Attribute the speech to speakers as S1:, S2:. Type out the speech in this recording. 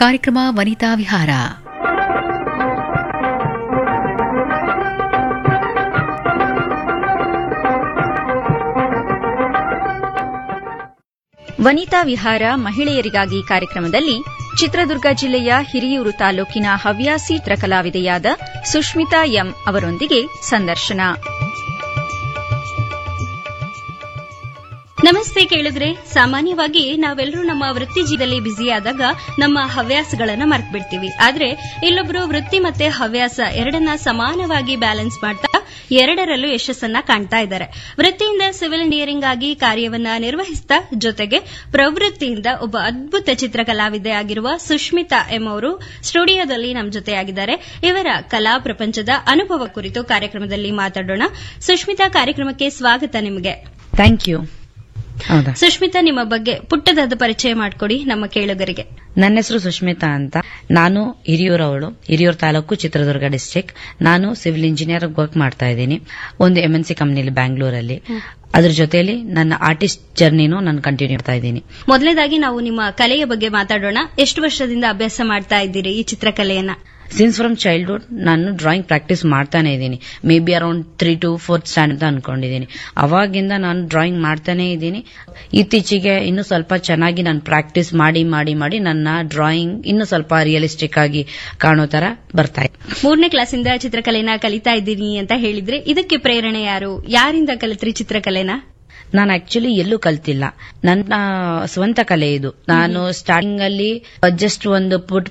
S1: ಕಾರ್ಯಕ್ರಮ ವನಿತಾ ವಿಹಾರ
S2: ವನಿತಾ ವಿಹಾರ ಮಹಿಳೆಯರಿಗಾಗಿ ಕಾರ್ಯಕ್ರಮದಲ್ಲಿ ಚಿತ್ರದುರ್ಗ ಜಿಲ್ಲೆಯ ಹಿರಿಯೂರು ತಾಲೂಕಿನ ಹವ್ಯಾಸಿ ಚಿತ್ರಕಲಾವಿದೆಯಾದ ಸುಷ್ಮಿತಾ ಎಂ ಅವರೊಂದಿಗೆ ಸಂದರ್ಶನ
S3: ನಮಸ್ತೆ ಕೇಳಿದ್ರೆ ಸಾಮಾನ್ಯವಾಗಿ ನಾವೆಲ್ಲರೂ ನಮ್ಮ ವೃತ್ತಿ ಜೀವನದಲ್ಲಿ ಬ್ಯುಸಿಯಾದಾಗ ನಮ್ಮ ಹವ್ಯಾಸಗಳನ್ನ ಮರ್ತ್ ಬಿಡ್ತೀವಿ ಆದ್ರೆ ಇಲ್ಲೊಬ್ರು ವೃತ್ತಿ ಮತ್ತೆ ಹವ್ಯಾಸ ಎರಡನ್ನ ಸಮಾನವಾಗಿ ಬ್ಯಾಲೆನ್ಸ್ ಮಾಡ್ತಾ ಎರಡರಲ್ಲೂ ಯಶಸ್ಸನ್ನ ಕಾಣ್ತಾ ಇದ್ದಾರೆ ವೃತ್ತಿಯಿಂದ ಸಿವಿಲ್ ಇಂಜಿನಿಯರಿಂಗ್ ಆಗಿ ಕಾರ್ಯವನ್ನ ನಿರ್ವಹಿಸ್ತಾ ಜೊತೆಗೆ ಪ್ರವೃತ್ತಿಯಿಂದ ಒಬ್ಬ ಅದ್ಭುತ ಚಿತ್ರಕಲಾವಿದೆ ಆಗಿರುವ ಸುಷ್ಮಿತಾ ಎಂ ಅವರು ಸ್ಟುಡಿಯೋದಲ್ಲಿ ನಮ್ಮ ಜೊತೆಯಾಗಿದ್ದಾರೆ ಇವರ ಕಲಾ ಪ್ರಪಂಚದ ಅನುಭವ ಕುರಿತು ಕಾರ್ಯಕ್ರಮದಲ್ಲಿ ಮಾತಾಡೋಣ ಸುಷ್ಮಿತಾ ಕಾರ್ಯಕ್ರಮಕ್ಕೆ ಸ್ವಾಗತ ನಿಮಗೆ
S4: ಥ್ಯಾಂಕ್ ಯು ಹೌದಾ
S3: ಸುಷ್ಮಿತಾ ನಿಮ್ಮ ಬಗ್ಗೆ ಪುಟ್ಟದಾದ ಪರಿಚಯ ಮಾಡಿಕೊಡಿ ನಮ್ಮ ಕೇಳುಗರಿಗೆ
S4: ನನ್ನ ಹೆಸರು ಸುಷ್ಮಿತಾ ಅಂತ ನಾನು ಹಿರಿಯೂರು ಅವಳು ಹಿರಿಯೂರು ತಾಲೂಕು ಚಿತ್ರದುರ್ಗ ಡಿಸ್ಟಿಕ್ ನಾನು ಸಿವಿಲ್ ಇಂಜಿನಿಯರ್ ವರ್ಕ್ ಮಾಡ್ತಾ ಇದ್ದೀನಿ ಒಂದು ಎಂ ಎನ್ ಸಿ ಕಂಪ್ನಿಲಿ ಬ್ಯಾಂಗ್ಳೂರಲ್ಲಿ ಅದ್ರ ಜೊತೆಯಲ್ಲಿ ನನ್ನ ಆರ್ಟಿಸ್ಟ್ ಜರ್ನಿನೂ ನಾನು ಕಂಟಿನ್ಯೂ ಮಾಡ್ತಾ ಇದ್ದೀನಿ
S3: ಮೊದಲನೇದಾಗಿ ನಾವು ನಿಮ್ಮ ಕಲೆಯ ಬಗ್ಗೆ ಮಾತಾಡೋಣ ಎಷ್ಟು ವರ್ಷದಿಂದ ಅಭ್ಯಾಸ ಮಾಡ್ತಾ ಇದ್ದೀರಿ ಈ ಚಿತ್ರಕಲೆಯನ್ನ
S4: ಸಿನ್ಸ್ ಫ್ರಮ್ ಚೈಲ್ಡ್ಹುಡ್ ನಾನು ಡ್ರಾಯಿಂಗ್ ಪ್ರಾಕ್ಟೀಸ್ ಮಾಡ್ತಾನೆ ಇದ್ದೀನಿ maybe around three to fourth stand ಅಂತ ಅನ್ಕೊಂಡಿದ್ದೀನಿ ಅವಾಗಿಂದ ನಾನು ಡ್ರಾಯಿಂಗ್ ಮಾಡ್ತಾನೆ ಇದ್ದೀನಿ ಇತ್ತೀಚೆಗೆ ಇನ್ನು ಸ್ವಲ್ಪ ಚೆನ್ನಾಗಿ ನಾನು ಪ್ರಾಕ್ಟೀಸ್ ಮಾಡಿ ಮಾಡಿ ಮಾಡಿ ನನ್ನ ಡ್ರಾಯಿಂಗ್ ಇನ್ನು ಸ್ವಲ್ಪ ರಿಯಲಿಸ್ಟಿಕ್ ಆಗಿ ಕಾಣೋ ತರ ಬರ್ತಾ ಇದೆ
S3: ಮೂರನೇ ಕ್ಲಾಸಿಂದ ಚಿತ್ರಕಲೆನ ಕಲಿತಾ ಇದ್ದೀನಿ ಅಂತ ಹೇಳಿದ್ರೆ ಇದಕ್ಕೆ ಪ್ರೇರಣೆ ಯಾರು ಯಾರಿಂದ ಕಲಿತ್ರಿ ಚಿತ್ರಕಲೆನ
S4: ನಾನು ಆಕ್ಚುಲಿ ಎಲ್ಲೂ ಕಲ್ತಿಲ್ಲ ನನ್ನ ಸ್ವಂತ ಕಲೆ ಇದು ನಾನು ಸ್ಟಾರ್ಟಿಂಗ್ ಅಲ್ಲಿ ಜಸ್ಟ್ ಒಂದು ಪುಟ್